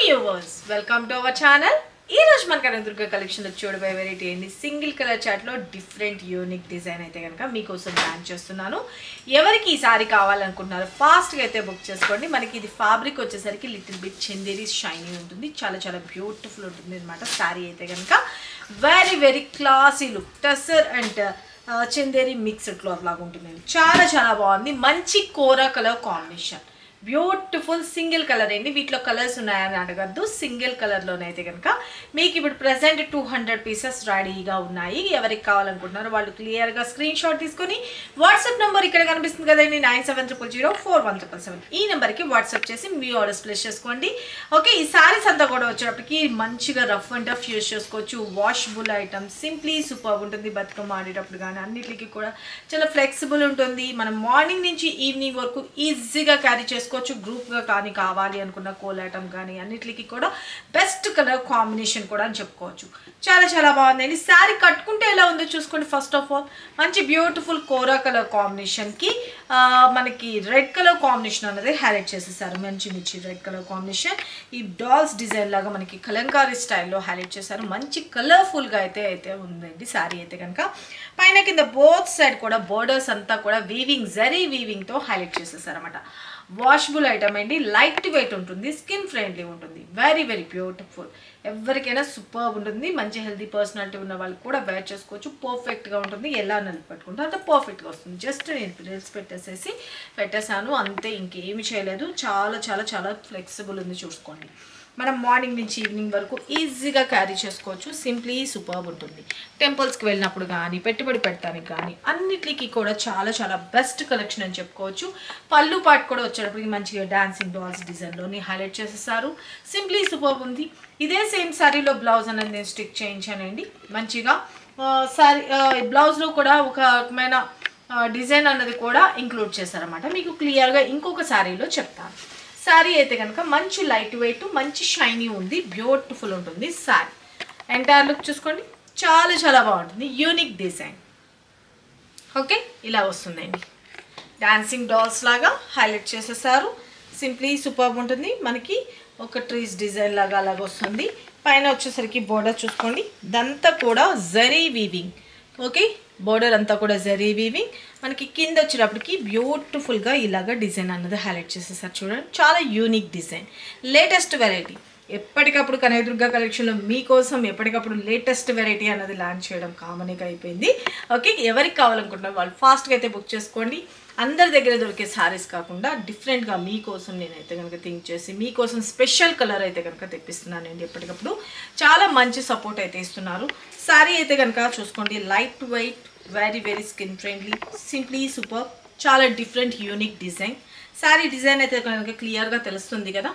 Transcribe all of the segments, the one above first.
viewers welcome to our channel ఈ రోజు మన కనదుర్గ కలెక్షన్ లో చూడబోయే వెరైటీ ఏంటి సింగిల్ కలర్ చాట్ లో డిఫరెంట్ యూనిక్ డిజైన్ అయితే కనుక మీకోసం ప్లాన్ చేస్తున్నాను ఎవరికి ఈ సారీ కావాలనుకుంటున్నారు ఫాస్ట్ గా అయితే బుక్ చేసుకోండి మనకి ఇది ఫ్యాబ్రిక్ వచ్చేసరికి లిటిల్ బిట్ చందేరి షైనీ ఉంటుంది చాలా చాలా బ్యూటిఫుల్ ఉంటుంది అనమాట సారీ అయితే కనుక very very classy look tussar and Chanderi mixed cloth లాగా ఉంటుంది చాలా చాలా బాగుంది మంచి kora colour combination beautiful single colour అండి వీటిలో కలర్స్ ఉన్నాయని అడగద్దు సింగిల్ కలర్లోనైతే కనుక మీకు ఇప్పుడు ప్రజెంట్ టూ హండ్రెడ్ పీసెస్ రెడీగా ఉన్నాయి ఎవరికి కావాలనుకుంటున్నారో వాళ్ళు క్లియర్గా స్క్రీన్ షాట్ తీసుకొని వాట్సాప్ నెంబర్ ఇక్కడ కనిపిస్తుంది కదండి nine seven triple zero four one triple seven ఈ నెంబర్కి వాట్సాప్ చేసి మీ ఆర్డర్స్ ప్లేస్ చేసుకోండి ఓకే ఈ సారీస్ అంతా కూడా వచ్చేటప్పటికి మంచిగా రఫ్ అండ్ టఫ్ యూస్ చేసుకోవచ్చు వాషబుల్ ఐటమ్ సింప్లీ సూపర్ ఉంటుంది బతుకమ్మ ఆడేటప్పుడు కానీ అన్నిటికీ కూడా చాలా ఫ్లెక్సిబుల్ ఉంటుంది మనం మార్నింగ్ నుంచి ఈవినింగ్ వరకు ఈజీగా క్యారీ చేసుకోవచ్చు గ్రూప్గా కానీ కావాలి అనుకున్న కోల్ ఐటమ్ కానీ అన్నిటికీ కూడా బెస్ట్ కలర్ కాంబినేషన్ కూడా అని చెప్పుకోవచ్చు చాలా చాలా బాగుందండి శారీ కట్టుకుంటే ఎలా ఉందో చూసుకోండి ఫస్ట్ ఆఫ్ ఆల్ మంచి బ్యూటిఫుల్ కోరా కలర్ కాంబినేషన్కి మనకి రెడ్ కలర్ కాంబినేషన్ అనేది హైలైట్ చేసేసారు మంచి మిర్చి రెడ్ కలర్ కాంబినేషన్ ఈ డాల్స్ డిజైన్ లాగా మనకి కలంకారీ స్టైల్లో హైలైట్ చేశారు మంచి కలర్ఫుల్గా అయితే అయితే ఉందండి శారీ అయితే కనుక పైన కింద బోత్ సైడ్ కూడా బోర్డర్స్ అంతా కూడా వీవింగ్ జరీ వీవింగ్తో హైలైట్ చేసేసారు అనమాట వాషబుల్ ఐటమ్ అండి లైట్ వెయిట్ ఉంటుంది స్కిన్ ఫ్రెండ్లీ ఉంటుంది వెరీ వెరీ బ్యూటిఫుల్ ఎవరికైనా సూపర్ ఉంటుంది మంచి హెల్తీ పర్సనాలిటీ ఉన్న వాళ్ళు కూడా వేర్ చేసుకోవచ్చు పర్ఫెక్ట్గా ఉంటుంది ఎలా నలిపి పెట్టుకుంటే అంత పర్ఫెక్ట్గా వస్తుంది జస్ట్ నేను రీల్స్ పెట్టేసేసి పెట్టేశాను అంతే ఇంకేమి చేయలేదు చాలా చాలా చాలా ఫ్లెక్సిబుల్ ఉంది చూసుకోండి మనం మార్నింగ్ నుంచి ఈవినింగ్ వరకు ఈజీగా క్యారీ చేసుకోవచ్చు సింప్లీ సూపర్ ఉంటుంది టెంపుల్స్కి వెళ్ళినప్పుడు కానీ పెట్టుబడి పెట్టడానికి కానీ అన్నిటికీ కూడా చాలా చాలా బెస్ట్ కలెక్షన్ అని చెప్పుకోవచ్చు పళ్ళు పాటు కూడా వచ్చేటప్పటికి మంచిగా డాన్సింగ్ డాల్స్ డిజైన్లోని హైలైట్ చేసేసారు సింప్లీ సూపర్ ఉంది ఇదే సేమ్ శారీలో బ్లౌజ్ అనేది నేను స్టిక్ చేయించానండి మంచిగా శారీ బ్లౌజ్లో కూడా ఒక రకమైన డిజైన్ అన్నది కూడా ఇంక్లూడ్ చేశారన్నమాట మీకు క్లియర్గా ఇంకొక శారీలో చెప్తాను శారీ అయితే కనుక మంచి లైట్ వెయిట్ మంచి షైనీ ఉంది బ్యూటిఫుల్ ఉంటుంది శారీ ఎంటైర్ లుక్ చూసుకోండి చాలా చాలా బాగుంటుంది యూనిక్ డిజైన్ ఓకే ఇలా వస్తుందండి డాన్సింగ్ డాల్స్ లాగా హైలైట్ చేసేసారు సింప్లీ సూపర్ ఉంటుంది మనకి ఒక ట్రీస్ డిజైన్ లాగా అలాగ వస్తుంది పైన వచ్చేసరికి బోర్డర్ చూసుకోండి ఇదంతా కూడా జరీ వీవింగ్ ఓకే బోర్డర్ అంతా కూడా జరీ వీవింగ్ మనకి కింద వచ్చేటప్పటికి బ్యూటిఫుల్గా ఇలాగ డిజైన్ అన్నది హైలైట్ చేసేసారు చూడండి చాలా యూనిక్ డిజైన్ లేటెస్ట్ వెరైటీ ఎప్పటికప్పుడు కనకదుర్గ కలెక్షన్లో మీకోసం ఎప్పటికప్పుడు లేటెస్ట్ వెరైటీ అన్నది లాంచ్ చేయడం కామన్గా అయిపోయింది ఓకే ఎవరికి కావాలనుకుంటున్నారు వాళ్ళు ఫాస్ట్గా అయితే బుక్ చేసుకోండి అందరి దగ్గర దొరికే సారీస్ కాకుండా డిఫరెంట్గా మీకోసం నేనైతే కనుక థింక్ చేసి మీకోసం స్పెషల్ కలర్ అయితే కనుక తెప్పిస్తున్నానండి ఎప్పటికప్పుడు చాలా మంచి సపోర్ట్ అయితే ఇస్తున్నారు సారీ అయితే కనుక చూసుకోండి light weight very very skin friendly simply super చాలా different unique design sari design అయితే కనుక క్లియర్గా తెలుస్తుంది కదా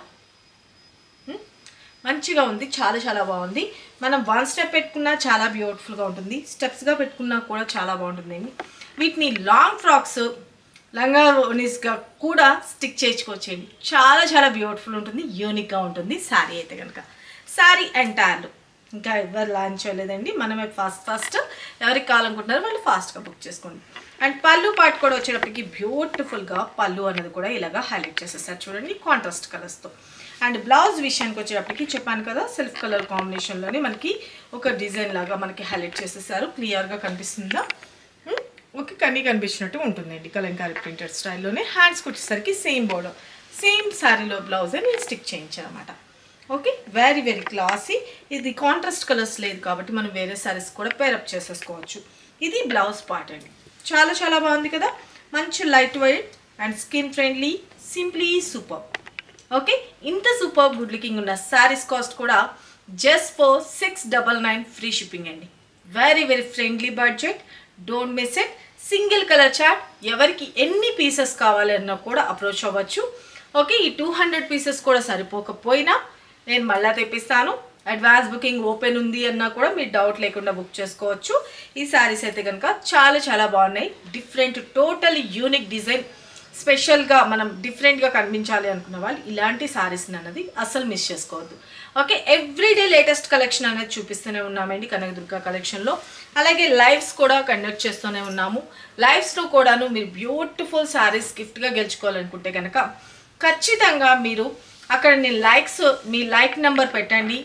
మంచిగా ఉంది చాలా చాలా బాగుంది మనం వన్ స్టెప్ పెట్టుకున్నా చాలా బ్యూటిఫుల్గా ఉంటుంది స్టెప్స్గా పెట్టుకున్నా కూడా చాలా బాగుంటుందండి వీటిని లాంగ్ ఫ్రాక్స్ లంగా ఓనీస్గా కూడా స్టిక్ చేయించుకోవచ్చండి చాలా చాలా బ్యూటిఫుల్ ఉంటుంది యూనిక్గా ఉంటుంది శారీ అయితే కనుక శారీ ఎంటైర్లు ఇంకా ఎవరు లాంచ్ చేయలేదండి మనమే ఫాస్ట్ ఫాస్ట్ ఎవరికి కావాలనుకుంటున్నారో వాళ్ళు ఫాస్ట్గా బుక్ చేసుకోండి అండ్ పళ్ళు పాటు కూడా వచ్చేటప్పటికి బ్యూటిఫుల్గా పళ్ళు అనేది కూడా ఇలాగా హైలైట్ చేసేస్తారు చూడండి కాంట్రాస్ట్ కలర్స్తో అండ్ బ్లౌజ్ విషయానికి వచ్చేటప్పటికి చెప్పాను కదా సెల్ఫ్ కలర్ కాంబినేషన్లోనే మనకి ఒక డిజైన్ లాగా మనకి హైలైట్ చేసేసారు క్లియర్గా కనిపిస్తుందా ఒక కన్నీ కనిపించినట్టు ఉంటుందండి కలంకారీ ప్రింటెడ్ స్టైల్లోనే హ్యాండ్స్కి వచ్చేసరికి సేమ్ బోర్డర్ సేమ్ శారీలో బ్లౌజే నేను స్టిక్ చేయించాను అనమాట ఓకే వెరీ వెరీ క్లాసీ ఇది కాంట్రాస్ట్ కలర్స్ లేదు కాబట్టి మనం వేరే శారీస్ కూడా పేరప్ చేసేసుకోవచ్చు ఇది బ్లౌజ్ పార్ట్ అండి చాలా చాలా బాగుంది కదా మంచి light weight and skin friendly simply super okay ఇంత సూపర్ గుడ్ లుకింగ్ ఉన్న శారీస్ కాస్ట్ కూడా just four six double nine free shipping అండి very very friendly budget don't miss it single colour chart ఎవరికి ఎన్ని పీసెస్ కావాలన్నా కూడా అప్రోచ్ అవ్వచ్చు okay ఈ టూ హండ్రెడ్ పీసెస్ కూడా సరిపోకపోయినా నేను మళ్ళీ తెప్పిస్తాను అడ్వాన్స్ బుకింగ్ ఓపెన్ ఉంది అన్నా కూడా మీరు డౌట్ లేకుండా బుక్ చేసుకోవచ్చు ఈ శారీస్ అయితే కనుక చాలా చాలా బాగున్నాయి డిఫరెంట్ టోటల్ యూనిక్ డిజైన్ స్పెషల్గా మనం డిఫరెంట్గా కనిపించాలి అనుకున్న వాళ్ళు ఇలాంటి శారీస్ని అన్నది అస్సలు మిస్ చేసుకోవద్దు ఓకే ఎవ్రీడే లేటెస్ట్ కలెక్షన్ అనేది చూపిస్తూనే ఉన్నామండి కనకదుర్గ కలెక్షన్లో అలాగే లైవ్స్ కూడా కండక్ట్ చేస్తూనే ఉన్నాము లైవ్స్లో కూడాను మీరు బ్యూటిఫుల్ శారీస్ గిఫ్ట్గా గెలుచుకోవాలనుకుంటే కనుక ఖచ్చితంగా మీరు అక్కడ నేను లైక్స్ మీ లైక్ నెంబర్ పెట్టండి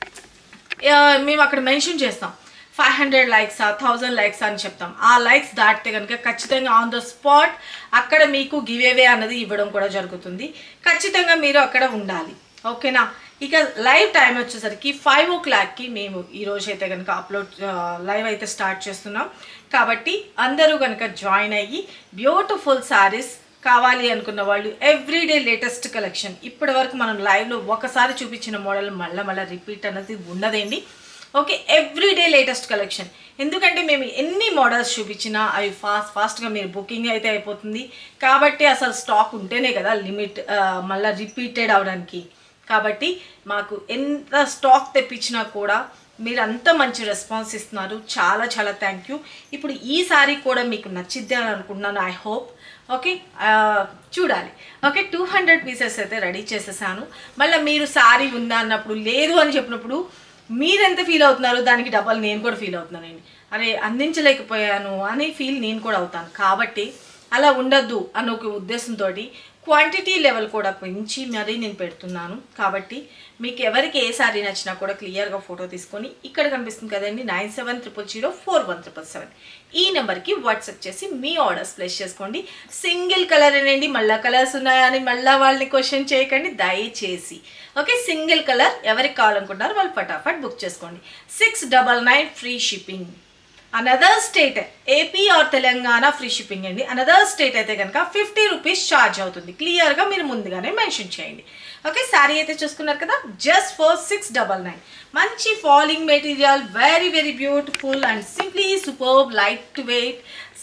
ఆ, మేము అక్కడ మెన్షన్ చేస్తాం five hundred likes thousand likes అని చెప్తాం ఆ లైక్స్ దాటితే కనుక ఖచ్చితంగా ఆన్ ద స్పాట్ అక్కడ మీకు గివ్ అవే అన్నది ఇవ్వడం కూడా జరుగుతుంది ఖచ్చితంగా మీరు అక్కడ ఉండాలి ఓకేనా ఇక లైవ్ టైం వచ్చేసరికి ఫైవ్ ఓ క్లాక్కి మేము ఈ రోజు అయితే కనుక అప్లోడ్ లైవ్ అయితే స్టార్ట్ చేస్తున్నాం కాబట్టి అందరూ కనుక జాయిన్ అయ్యి బ్యూటిఫుల్ శారీస్ కావాలి అనుకున్న వాళ్ళు ఎవ్రీడే లేటెస్ట్ కలెక్షన్ ఇప్పటి వరకు మనం లైవ్లో ఒకసారి చూపించిన మోడల్ మళ్ళీ మళ్ళీ రిపీట్ అన్నది ఉండదండి ఓకే ఎవ్రీడే లేటెస్ట్ కలెక్షన్ ఎందుకంటే మేము ఎన్ని మోడల్స్ చూపించినా అవి ఫాస్ట్ ఫాస్ట్గా మీరు బుకింగ్ అయితే అయిపోతుంది కాబట్టి అసలు స్టాక్ ఉంటేనే కదా లిమిట్ మళ్ళీ రిపీటెడ్ అవడానికి కాబట్టి మాకు ఎంత స్టాక్ తెప్పించినా కూడా మీరు అంత మంచి రెస్పాన్స్ ఇస్తున్నారు చాలా చాలా థ్యాంక్ యూ ఇప్పుడు ఈ సారీ కూడా మీకు నచ్చిద్ది అని అనుకుంటున్నాను ఐ హోప్ ఓకే ఆ, చూడాలి ఓకే టూ హండ్రెడ్ పీసెస్ అయితే రెడీ చేసేసాను మళ్ళీ మీరు సారీ ఉందా అన్నప్పుడు లేదు అని చెప్పినప్పుడు మీరు ఎంత ఫీల్ అవుతున్నారు దానికి డబల్ నేను కూడా ఫీల్ అవుతున్నానండి అరే అందించలేకపోయాను అని ఫీల్ నేను కూడా అవుతాను కాబట్టి అలా ఉండద్దు అన్న ఒక ఉద్దేశంతో క్వాంటిటీ లెవెల్ కూడా పెంచి మరీ నేను పెడుతున్నాను కాబట్టి మీకు ఎవరికి ఏ సారీ నచ్చినా కూడా క్లియర్గా ఫోటో తీసుకొని ఇక్కడ కనిపిస్తుంది కదండి nine seven triple zero four one triple seven ఈ నెంబర్కి వాట్సాప్ చేసి మీ ఆర్డర్స్ ప్లేస్ చేసుకోండి సింగిల్ కలర్ అనేండి మళ్ళీ కలర్స్ ఉన్నాయా అని మళ్ళీ వాళ్ళని క్వశ్చన్ చేయకండి దయచేసి ఓకే సింగిల్ కలర్ ఎవరికి కావాలనుకుంటారో వాళ్ళు ఫటాఫట్ బుక్ చేసుకోండి six double nine free shipping another state AP or Telangana free shipping అండి అనదర్ స్టేట్ అయితే కనుక ఫిఫ్టీ రూపీస్ ఛార్జ్ అవుతుంది క్లియర్గా మీరు ముందుగానే మెన్షన్ చేయండి ఓకే శారీ అయితే చూసుకున్నారు కదా just for six double nine మంచి falling material very very beautiful and simply super light weight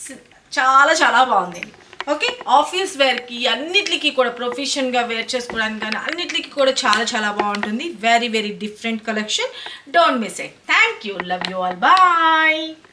చాలా చాలా బాగుందండి ఓకే ఆఫీస్ వేర్కి అన్నిటికీ కూడా ప్రొఫెషన్గా వేర్ చేసుకోవడానికి కానీ అన్నిటికీ కూడా చాలా చాలా బాగుంటుంది very very different collection don't miss it thank you love you all bye